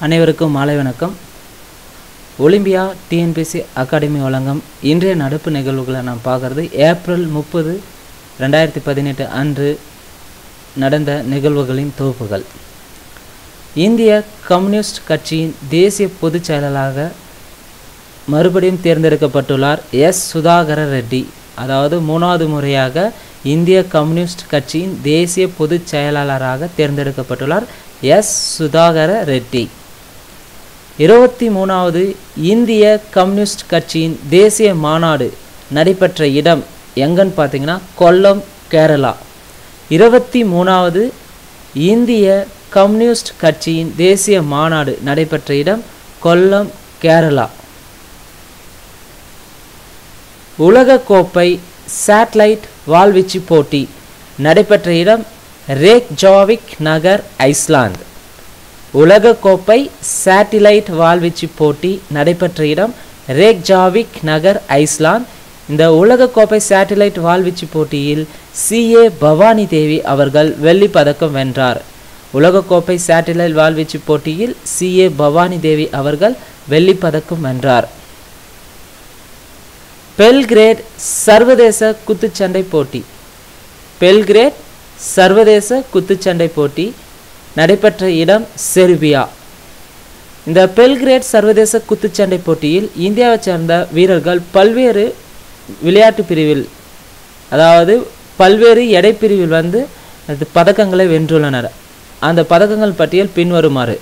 அனைவருக்கும் மாலை வணக்கம் ஒலிம்பியா டிஎன்பிசி அகாடமி வழங்கும் இன்றைய நடப்பு நிகழ்வுகளை நாம் பார்க்குறது ஏப்ரல் முப்பது ரெண்டாயிரத்தி பதினெட்டு அன்று நடந்த நிகழ்வுகளின் தொகுப்புகள் இந்திய கம்யூனிஸ்ட் கட்சியின் தேசிய பொதுச் செயலாளராக மறுபடியும் தேர்ந்தெடுக்கப்பட்டுள்ளார் எஸ் சுதாகர ரெட்டி அதாவது மூணாவது முறையாக இந்திய கம்யூனிஸ்ட் கட்சியின் தேசிய பொதுச் செயலாளராக தேர்ந்தெடுக்கப்பட்டுள்ளார் எஸ் சுதாகர ரெட்டி இருபத்தி மூணாவது இந்திய கம்யூனிஸ்ட் கட்சியின் தேசிய மாநாடு நடைபெற்ற இடம் எங்கன்னு பார்த்தீங்கன்னா கொல்லம் கேரளா இருபத்தி மூணாவது இந்திய கம்யூனிஸ்ட் கட்சியின் தேசிய மாநாடு நடைபெற்ற இடம் கொல்லம் கேரளா உலகக்கோப்பை சேட்டலைட் வாள்வீச்சு போட்டி நடைபெற்ற இடம் ரேக் ஜாவிக் நகர் ஐஸ்லாந்து உலகக்கோப்பை சேட்டிலைட் வாள்வீச்சு போட்டி நடைபெற்ற இடம் ரேக் ஜாவிக் நகர் ஐஸ்லாந்து இந்த உலகக்கோப்பை சேட்டிலைட் வாள்வீச்சு போட்டியில் சிஏ பவானி தேவி அவர்கள் வெள்ளிப் பதக்கம் வென்றார் உலகக்கோப்பை சேட்டிலைட் வாள்வீச்சு போட்டியில் சிஏ பவானி தேவி அவர்கள் வெள்ளிப் பதக்கம் வென்றார் பெல்கிரேட் சர்வதேச குத்துச்சண்டை போட்டி பெல்கிரேட் சர்வதேச குத்துச்சண்டை போட்டி நடைபெற்ற இடம் செர்பியா இந்த பெல்கிரேட் சர்வதேச குத்துச்சண்டை போட்டியில் இந்தியாவைச் சேர்ந்த வீரர்கள் பல்வேறு விளையாட்டு பிரிவில் அதாவது பல்வேறு எடை பிரிவில் வந்து அது பதக்கங்களை வென்றுள்ளனர் அந்த பதக்கங்கள் பட்டியல் பின்வருமாறு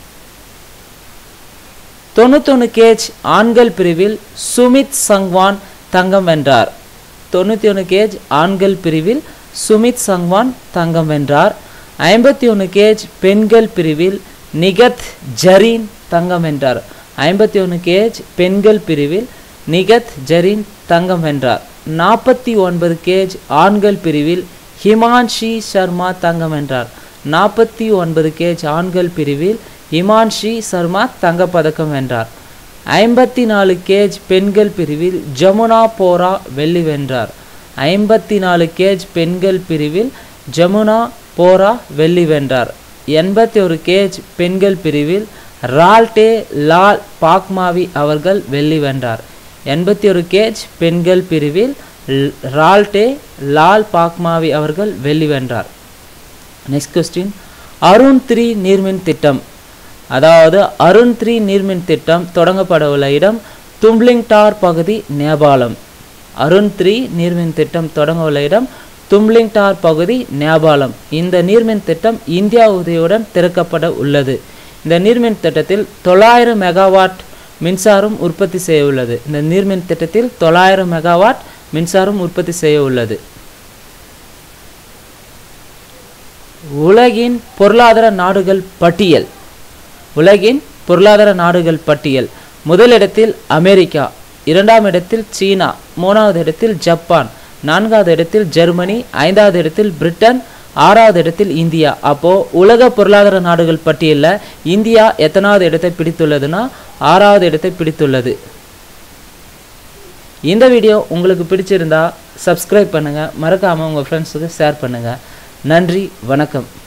தொண்ணூத்தொன்று கேஜ் ஆண்கள் பிரிவில் சுமித் சங்வான் தங்கம் வென்றார் தொண்ணூற்றி ஒன்று கேஜ் ஆண்கள் பிரிவில் சுமித் சங்வான் தங்கம் வென்றார் ஐம்பத்தி ஒன்று கேஜ் பெண்கள் பிரிவில் நிகத் ஜரீன் தங்கம் வென்றார் ஐம்பத்தி ஒன்று கேஜ் பெண்கள் பிரிவில் நிகத் ஜரீன் தங்கம் வென்றார் நாற்பத்தி ஒன்பது கேஜ் ஆண்கள் பிரிவில் ஹிமான்ஷி சர்மா தங்கம் வென்றார் நாற்பத்தி ஒன்பது கேஜ் ஆண்கள் பிரிவில் ஹிமான்ஷி சர்மா தங்கப்பதக்கம் வென்றார் ஐம்பத்தி நாலு கேஜ் பெண்கள் பிரிவில் ஜமுனா போரா வெள்ளி வென்றார் ஐம்பத்தி நாலு கேஜ் பெண்கள் பிரிவில் ஜமுனா போரா வெள்ளி வென்றார் எண்பத்தி ஒரு கேஜ் பெண்கள் பிரிவில் ரால்டே லால் பாக்மாவி அவர்கள் வெள்ளி வென்றார் எண்பத்தி ஒரு கேஜ் பெண்கள் பிரிவில் ரால்டே லால் பாக்மாவி அவர்கள் வெள்ளி வென்றார் நெக்ஸ்ட் கொஸ்டின் அருண் த்ரீ நீர்மின் திட்டம் அதாவது அருண் த்ரீ நீர்மின் திட்டம் தொடங்கப்பட உள்ள இடம் தும்லிங்டார் பகுதி நேபாளம் அருண் த்ரீ நீர்மின் திட்டம் தொடங்க உள்ள இடம் தும்லிங்டார் பகுதி நேபாளம் இந்த நீர்மின் திட்டம் இந்தியா உதவியுடன் திறக்கப்பட உள்ளது இந்த நீர்மின் திட்டத்தில் தொள்ளாயிரம் மெகாவாட் மின்சாரம் உற்பத்தி செய்ய உள்ளது இந்த நீர்மின் திட்டத்தில் தொள்ளாயிரம் மெகாவாட் மின்சாரம் உற்பத்தி செய்ய உள்ளது உலகின் பொருளாதார நாடுகள் பட்டியல் உலகின் பொருளாதார நாடுகள் பட்டியல் முதலிடத்தில் அமெரிக்கா இரண்டாம் இடத்தில் சீனா மூணாவது இடத்தில் ஜப்பான் நான்காவது இடத்தில் ஜெர்மனி ஐந்தாவது இடத்தில் பிரிட்டன் ஆறாவது இடத்தில் இந்தியா அப்போ உலக பொருளாதார நாடுகள் பட்டியலில் இந்தியா எத்தனாவது இடத்தை பிடித்துள்ளதுன்னா ஆறாவது இடத்தை பிடித்துள்ளது இந்த வீடியோ உங்களுக்கு பிடிச்சிருந்தா சப்ஸ்கிரைப் பண்ணுங்கள் மறக்காமல் உங்கள் ஃப்ரெண்ட்ஸுக்கு ஷேர் பண்ணுங்கள் நன்றி வணக்கம்